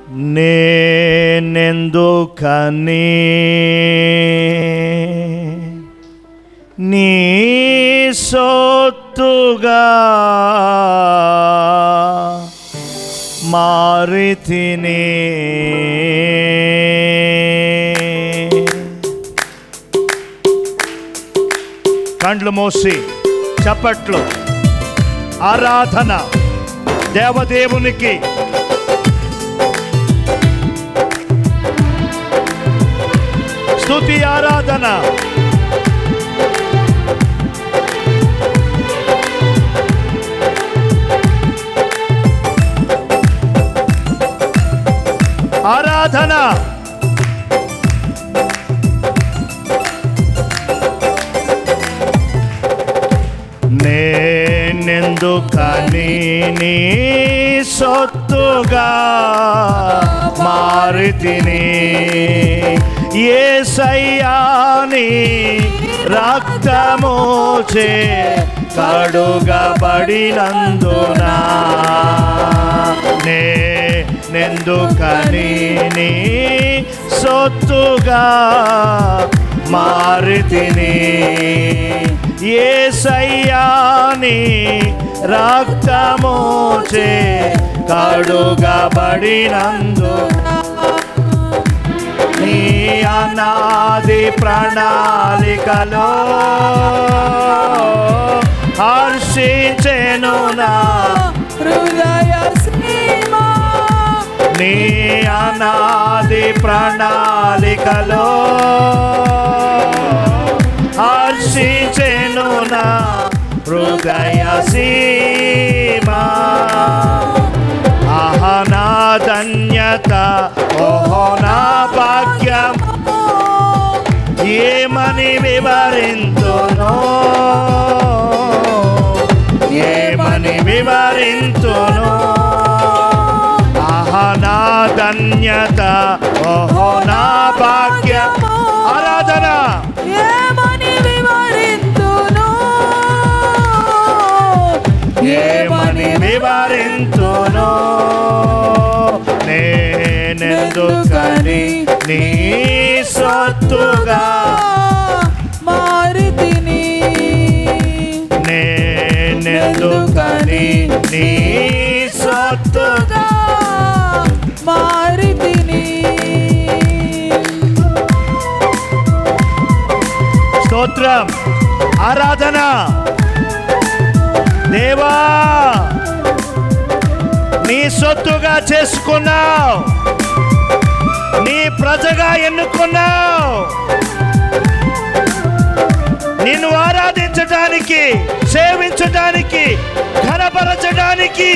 నేనెందుకని నీ సొత్తుగా మారితిని కండ్లు మూసి చప్పట్లు ఆరాధన దేవదేవునికి స్తుతి ఆరాధన ఆరాధన నేనెందుకని నీ సొత్తుగా మారితిని ఏసయ్యాని రక్తము చే కడుగబడినందున నేనెందుకని నీ సొత్తుగా మారితిని ఏసయ్యాని రక్తము చే కడుగబడినందు నీ అనాది ప్రణాళికలో హర్షించెను నా హృదయ సీమ నీ అనాది ప్రణాళికలో హర్షించెను నా హృదయ సీమా ఆహ నా ధన్యత ఓహో నా భాగ్యం ఏమని వివరింతును ఏమని వివరింతును ఆహ నా ధన్యత ఓహో నా భాగ్యం ఆరాధన ఏమని వివరింతును ఏమని వివరింతును నేనెందుకని నీ సొత్తుగా మారితిని నేనెందుకని నీ సొత్తుగా మారితిని స్తోత్రం ఆరాధన దేవా నీ సొత్తుగా చేసుకున్నావు నీ ప్రజగా ఎన్నుకున్నావు నిన్ను ఆరాధించడానికి సేవించడానికి ఘనపరచడానికి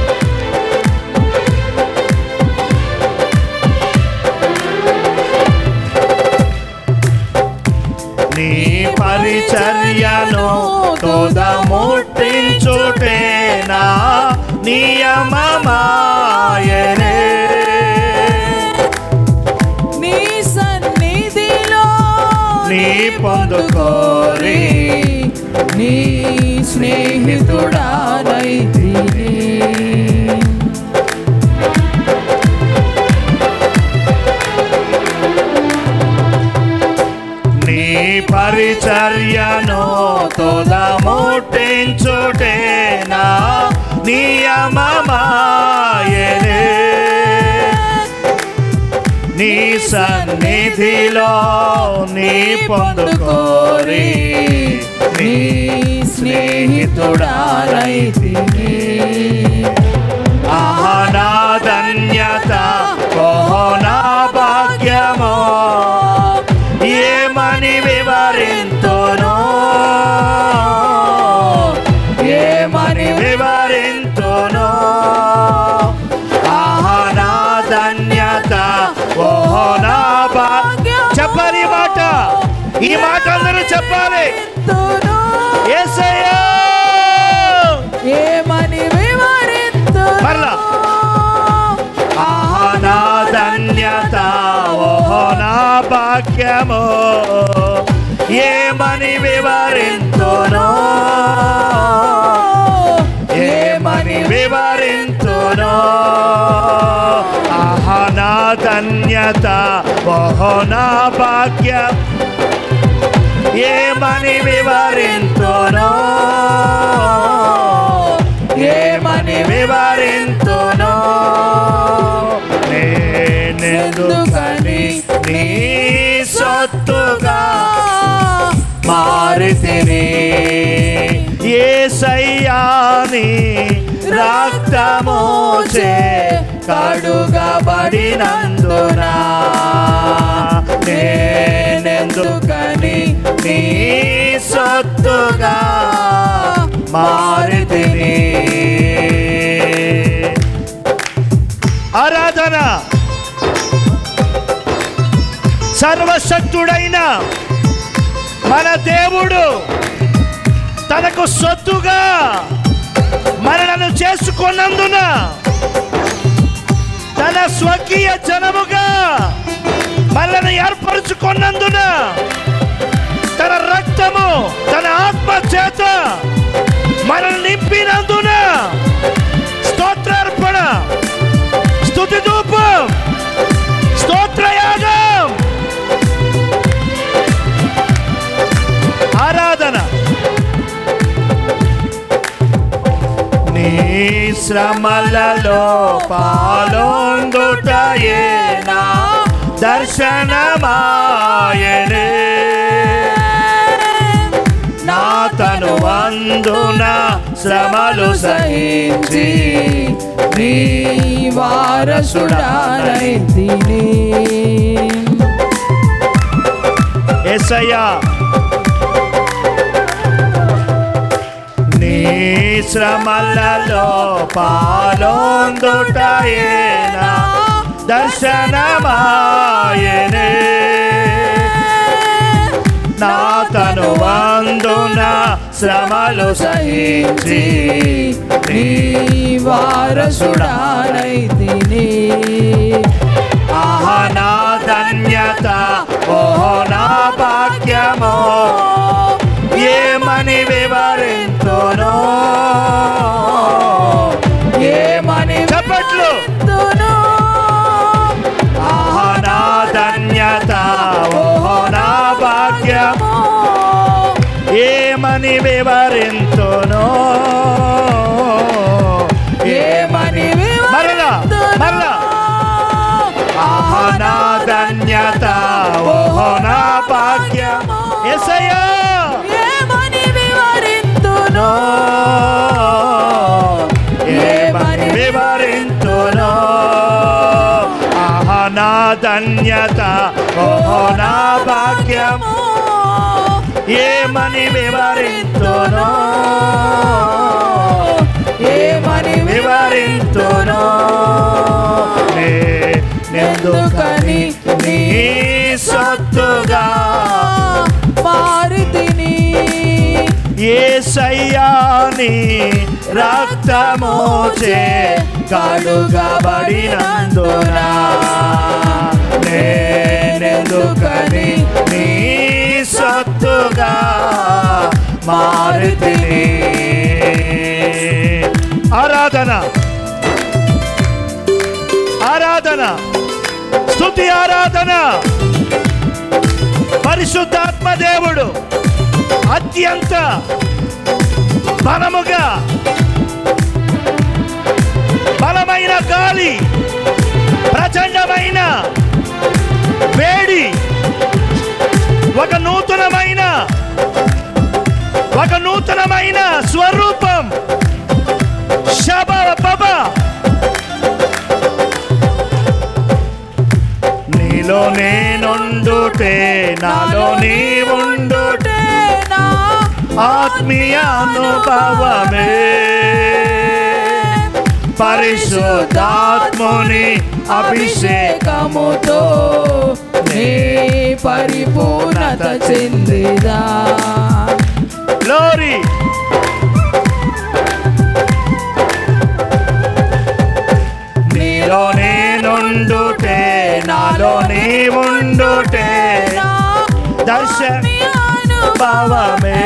నీ పరిచర్యను తోద ముట్టించుటేనా నియమమాయనే నీ సన్నిధిలో నీ పొందుకోరి నీ స్నేహితుడానైతిని నీ పరిచర్యను తోద ముట్టించుటేనా నియమమాయనే నీ సన్నిధిలో నీ పొందుకోరి నీ స్నేహితుడారైతిని ఆహా నా ధన్యత ఓహో నా భాగ్యమో ఏమని వివరింతును ఏమని వివరింతును ఆహా నా ధన్యత ఓహో నా భాగ్యం చెప్పాలి ఈ మాట ఈ మాట అందరూ చెప్పాలి వివరింతును. యేసయ్యా ఏమని వివరింతును. మరలా. ఆహా నా ధన్యత ఓహో నా భాగ్యము ఏమని వివరింతును ఏమని వివరింతును ఆహా ధన్యత ఓహో నా భాగ్యం ఏమని వివరింతునో ఏమని వివరింతునో నేనెందుకని నీ సొత్తుగా మారితిని ఏసయ్యాని రక్తమోచే కడుగబడినందున నేనెందుకని నీ సొత్తుగా మారితిని ఆరాధన సర్వశక్తుడైన మన దేవుడు తనకు సొత్తుగా మనలను చేసుకున్నందున తన స్వకీయ జనముగా మనల్ని ఏర్పరచుకున్నందున తన రక్తము తన ఆత్మ చేత మనల్ని నింపినందున స్తోత్రార్పణ స్తుతి ధూపం స్తోత్రయాగం ఆరాధన నీ శ్రమలలో పాలొందుటయేనా దర్శనమాయనే నా తను వందున శ్రమలు సహించి నీ వారసుడానైతిని ఎసయ్యా నీ శ్రమలలో పాలొందుటయేనా దర్శనమాయనే నా తను వందున శ్రమలు సహించి నీ వారసుడానైతిని ఆహా నా ధన్యత ఓహో నా భాగ్యమో ఏమని వివరింతునో ఏమని చప్పట్లు. వివరింతును? ఆహా నా ధన్యత ఓహో నా భాగ్యమో ఏమని వివరింతునో ఏమని మరలా వివరింతును? మరలా ఆహా నా ధన్యత ఓహో నా భాగ్యమో ఎసయ్యా ఏమని వివరింతును? ఏమని వివరింతునో ఆహా నా ధన్యత ఓహో నా భాగ్యము ఏమని వివరింతునో ఏమని వివరింతునో ఎందుకని నీ సొత్తుగా మారుతిని ఏసయ్యాని రక్తమోచే కడుగబడినందున నేనెందుకని నీ సొత్తుగా మారుతిని ఆరాధన ఆరాధన స్తుతి ఆరాధన పరిశుద్ధాత్మ దేవుడు అత్యంత బలముగా బలమైన గాలి ప్రచండమైన వేడి ఒక నూతనమైన ఒక నూతనమైన స్వరూపం శబ బబ నీలో నేనుండుటే నాలో నీ ఉండుటే నా ఆత్మీయ అనుభవమే పరిశుద్ధాత్ముని అభిషేకం అభిషేకముతో నీ పరిపూర్ణత చెందిదా గ్లోరీ నీలో నేనుండుటే నాలో నీ ఉండుటే దర్శన భావమే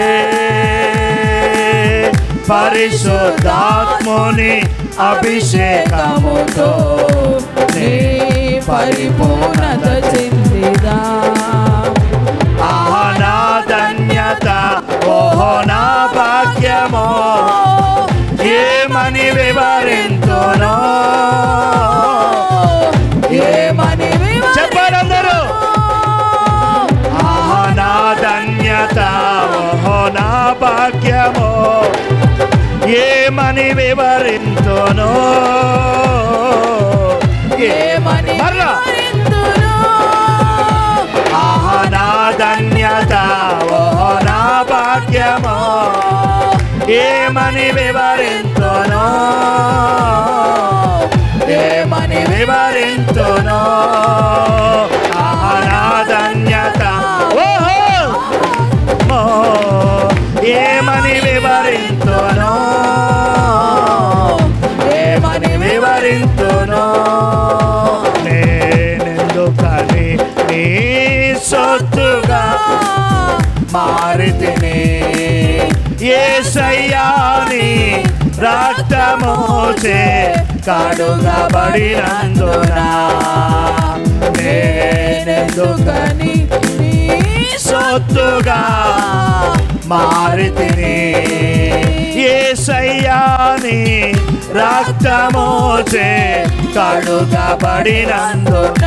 పరిశుద్ధాత్ముని అభిషేకము అభిషేకముతో నీ పరిపూర్ణత చెందిదా ఆహా నా ధన్యత ఓహో నా భాగ్యమో ఏమని వివరింతునో ఏమని వివరింతునో? చెప్పారు అందరూ ఆహా నా ధన్యత ఓహో నా భాగ్యమో ఏమని వివరింతునో ఏమని మరలా వివరింతునో? ఆహా నా ధన్యత ఓహో నా భాగ్యమో ఏమని వివరింతునో ఏమని వివరింతునో ఆహా నా ధన్యత ఓహో ఓ, ఏమని వివరింతునో ఏమని వివరింతునో నేనెందుకని నీ సొత్తుగా మారితిని ఏసయ్యాని రక్తమోచే కడుగబడినందున నేనెందుకని ఎందుకని నీ సొత్తుగా మారితిని ఏసయ్యాని రక్తమోచే కడుగబడినందున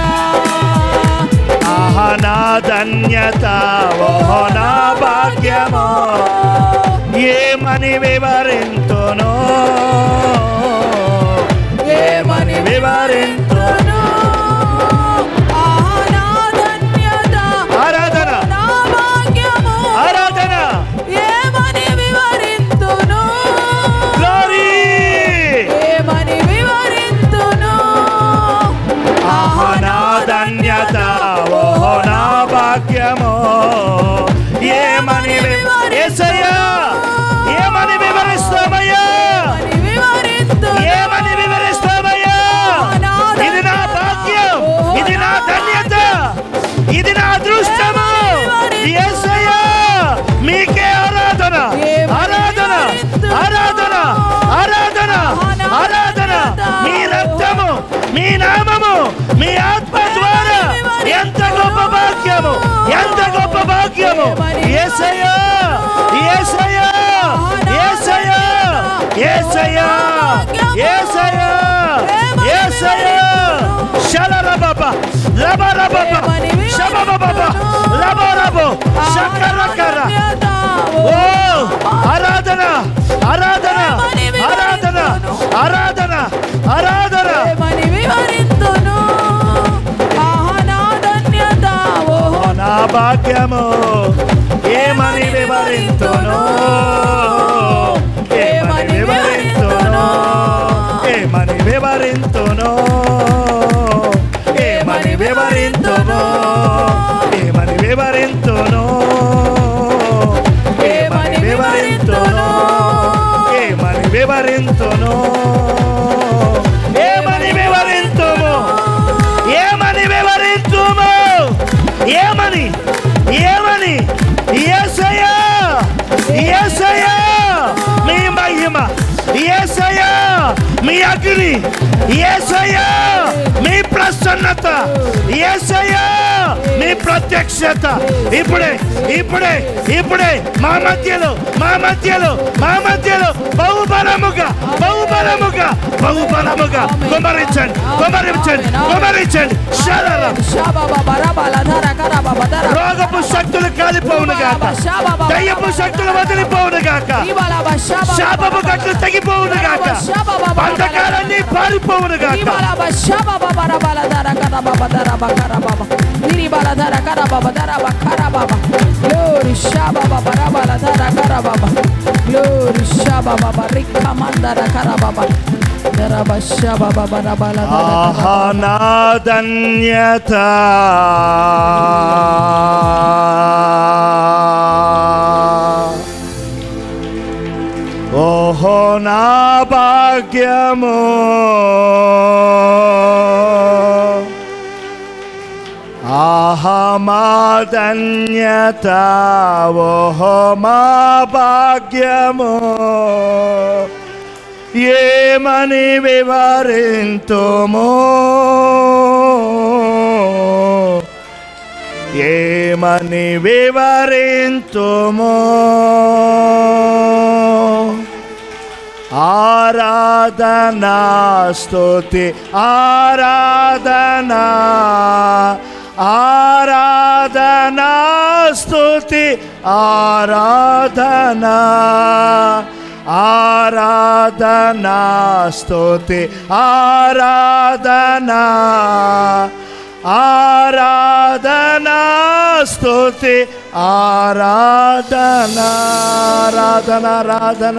ఆహ నా ధన్యత ఓహో నా భాగ్యమో ఏమని వివరింతునో ఏమని వివరింతును ఆహా నా ధన్యత ఆరాధన నా భాగ్యము ఆరాధన ఏమని వివరింతును గ్లోరీ ఏమని వివరింతును ఆహ నా ధన్యత ఓహో నా భాగ్యమో ఏమని వి- యేసయ్యా ఏమని వివరిస్తామయ్యా ఏమని వివరింతును ఏమని వివరిస్తామయ్యా ఇది నా భాగ్యం ఇది నా ధన్యత ఇది నా అదృష్టము యేసయ్యా మీకే ఆరాధన ఆరాధన ఆరాధన ఆరాధన ఆరాధన మీ రక్తము మీ నామము మీ ఆత్మ ద్వారా ఎంత గొప్ప భాగ్యము ఎంత గొప్ప భాగ్యము యేసయ్యా యేసయ్యా యేసయ్యా యేసయ్యా యేసయ్యా యేసయ్యా శలరబబ లబరబబ శబబబబ లబరబో శకరకర ఓ ఆరాధన ఆరాధన ఆరాధన ఆరాధన ఆరాధన ఏమని వివరింతును ఆహా నా ధన్యత ఓహో ఓ నా భాగ్యము ఏమని వివరింతును ఏమని వివరింతును ఏమని వివరింతును ఏమని వివరింతును ఏమని వివరింతును ఏమని వివరింతును ఏమని వివరింతును ఏమని వివరింతుము ఏమని వివరింతుము ఏమని ఏమని యేసయ్యా యేసయ్యా మీ మహిమ యేసయ్యా మీ అగ్ని యేసయ్యా మీ ప్రసన్నత యేసయ్యా మీ ప్రత్యక్షత ఇప్పుడే ఇప్పుడే ఇప్పుడే మా మధ్యలో మా మధ్యలో మా మధ్యలో బహుబలముగా బహుబలముగా బహుబలముగా కుమరించండి కుమరించండి కుమరించండి శరరం రోగపు శక్తులు కాలిపోవును గాక దయ్యపు శక్తులు వదిలిపోవును గాక శాపపు గట్లు తెగిపోవును గాక బంధకాలన్నీ పారిపోవును గాక Glory Shababa Barabala Dara Karababa. Glory Shababa Barika Mandara Karababa. Daraba Shababa Barabala Dara ఆహా నా ధన్యత ఓహో నా భాగ్యము ఆహా మా ధన్యత ఓహో మా భాగ్యము ఏమని వివరింతుము ఏమని వివరింతుము ఆరాధనా స్తుతి ఆరాధనా ఆరాధనా స్తుతి ఆరాధనా ఆరాధనా స్తుతి ఆరాధనా ఆరాధనా స్తుతి ఆరాధనా ఆరాధన ఆరాధన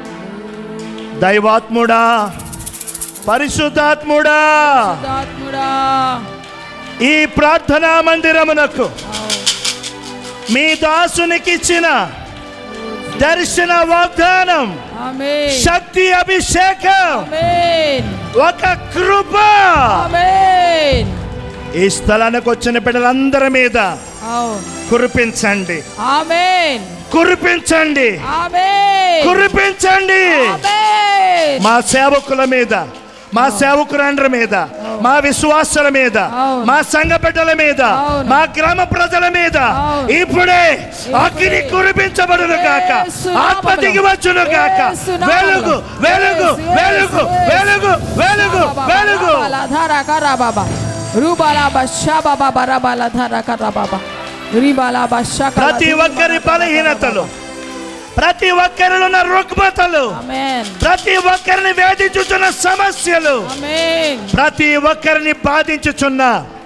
దైవాత్ముడా పరిశుద్ధాత్ముడా ఆత్ముడా ఈ ప్రార్థనా మందిరమునకు మీ దాసునికి ఇచ్చిన దర్శన వాగ్దానం ఆమేన్ శక్తి అభిషేకం ఆమేన్ ఒక కృప ఆమేన్ ఈ స్థలానికి వచ్చిన బిడ్డలందరి మీద అవును కురిపించండి ఆమేన్ కురిపించండి ఆమేన్ కురిపించండి ఆమేన్ మా సేవకుల మీద మా సేవకులందరి మీద మా విశ్వాసుల మీద అవును. మా సంఘ బిడ్డల మీద అవును. మా గ్రామ ప్రజల మీద అవును. ఇప్పుడే అగ్ని కురిపించబడును గాక యేసు ఆత్మ నామములో. దిగి వచ్చును గాక యేసు నామములో. వెలుగు వెలుగు యేసు, వెలుగు యేసు, వెలుగు వెలుగు వెలుగు ధారా కరా బాబా రూబాలా బషా బాబా బరాబాల ధారా కరా బాబా రిబాలా బషా ప్రతి ఒక్కరి బలహీనతలు ప్రతి ఒక్కరిలో ఉన్న రుగ్మతలు ఆమేన్ ప్రతి ఒక్కరిని వేధించుచున్న సమస్యలు ఆమేన్ ప్రతి ఒక్కరిని బాధించుచున్న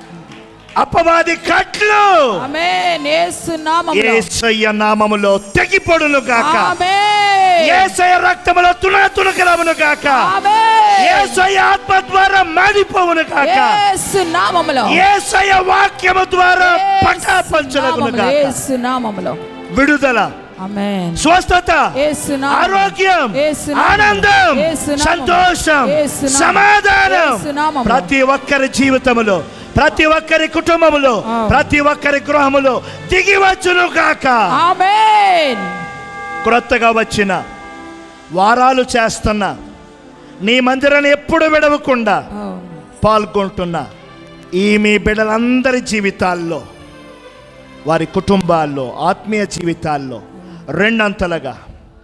అపవాది కట్లు ఆమేన్ యేసు నామములో ఏసయ్య నామములో తెగిపొడును గాక ఆమేన్ ఏసయ్య రక్తములో తున తునకలవును గాక ఆమేన్ ఏసయ్య ఆత్మ ద్వారా మాడిపోవును గాక యేసు నామములో ఏసయ్య వాక్యము ద్వారా యేసు పటాపంచలగును నామములో, గాక యేసు నామములో విడుదల ఆమేన్ స్వస్థత యేసు నామములో, ఆరోగ్యం యేసు నామములో, ఆనందం యేసు నామములో, సంతోషం యేసు నామములో, సమాధానం యేసు నామములో. ప్రతి ఒక్కరి జీవితములో ప్రతి ఒక్కరి కుటుంబములో ఆ. ప్రతి ఒక్కరి గృహములో దిగి వచ్చును గాక ఆమేన్ క్రొత్తగా వచ్చిన వారాలు చేస్తున్న నీ మందిరాన్ని ఎప్పుడు విడవకుండా అవును పాల్గొంటున్న ఈ మీ బిడ్డలందరి జీవితాల్లో వారి కుటుంబాల్లో ఆత్మీయ జీవితాల్లో రెండంతలుగా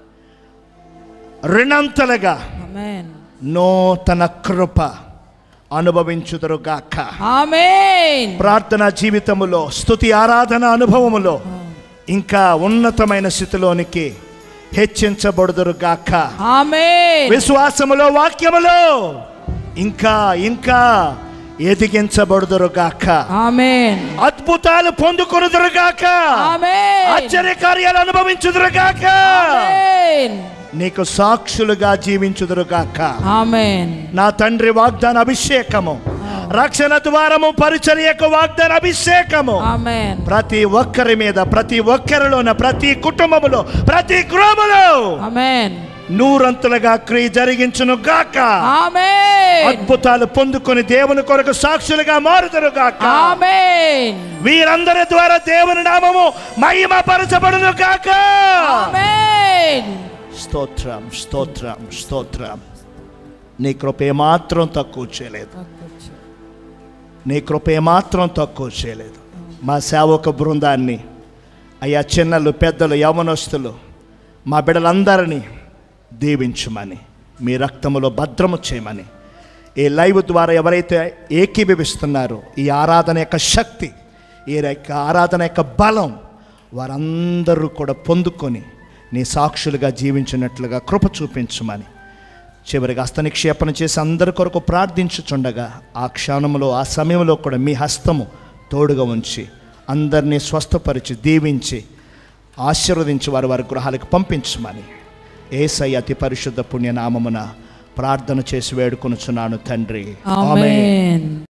రెండంతలుగా ఆమేన్ నూతన కృప అనుభవించుదురుగాక ఆమేన్ ప్రార్థన జీవితములో స్తుతి ఆరాధన అనుభవములో ఇంకా ఉన్నతమైన స్థితిలోనికి హెచ్చించబడుదురుగాక ఆమేన్ విశ్వాసములో వాక్యములో ఇంకా ఇంకా ఎదిగించబడుదురుగాక ఆమేన్ అద్భుతాలు పొందుకొనుదురుగాక ఆమేన్ ఆశ్చర్య కార్యాలు అనుభవించుదురుగాక ఆమేన్ నీకు సాక్షులుగా జీవించుదురుగాక ఆమేన్ నా తండ్రి వాగ్దాన అభిషేకము రక్షణ ద్వారము పరిచర్యకు వాగ్దాన అభిషేకము ఆమేన్ ప్రతి ఒక్కరి మీద ప్రతి ఒక్కరిలోన ప్రతి కుటుంబములో ప్రతి గృహములో ఆమేన్ నూరంతులుగా క్రియ జరిగించును గాక ఆమేన్ అద్భుతాలు పొందుకొని దేవుని కొరకు సాక్షులుగా మారుదురు గాక ఆమేన్ వీరందరి ద్వారా దేవుని నామము మహిమ పరచబడును గాక ఆమేన్ స్తోత్రం స్తోత్రం స్తోత్రం నీ కృప ఏమాత్రం తక్కువ చేయలేదు నీ కృప ఏమాత్రం తక్కువ చేయలేదు మా సేవక బృందాన్ని అయ్యా చిన్నలు పెద్దలు యవనస్తులు మా బిడ్డలందరినీ దీవించమని మీ రక్తములో భద్రము చేయమని ఈ లైవ్ ద్వారా ఎవరైతే ఏకీభవిస్తున్నారో ఈ ఆరాధన యొక్క శక్తి ఈ యొక్క ఆరాధన యొక్క బలం వారందరూ కూడా పొందుకొని నీ సాక్షులుగా జీవించినట్లుగా కృప చూపించమని చివరిగా హస్తనిక్షేపణ చేసి అందరి కొరకు ప్రార్థించుచుండగా ఆ క్షణంలో ఆ సమయంలో కూడా మీ హస్తము తోడుగా ఉంచి అందరినీ స్వస్థపరిచి దీవించి ఆశీర్వదించి వారి వారి గృహాలకు పంపించమని ఏసై అతి పరిశుద్ధ పుణ్యనామమున ప్రార్థన చేసి వేడుకొనుచున్నాను తండ్రి ఆమేన్ ఆమేన్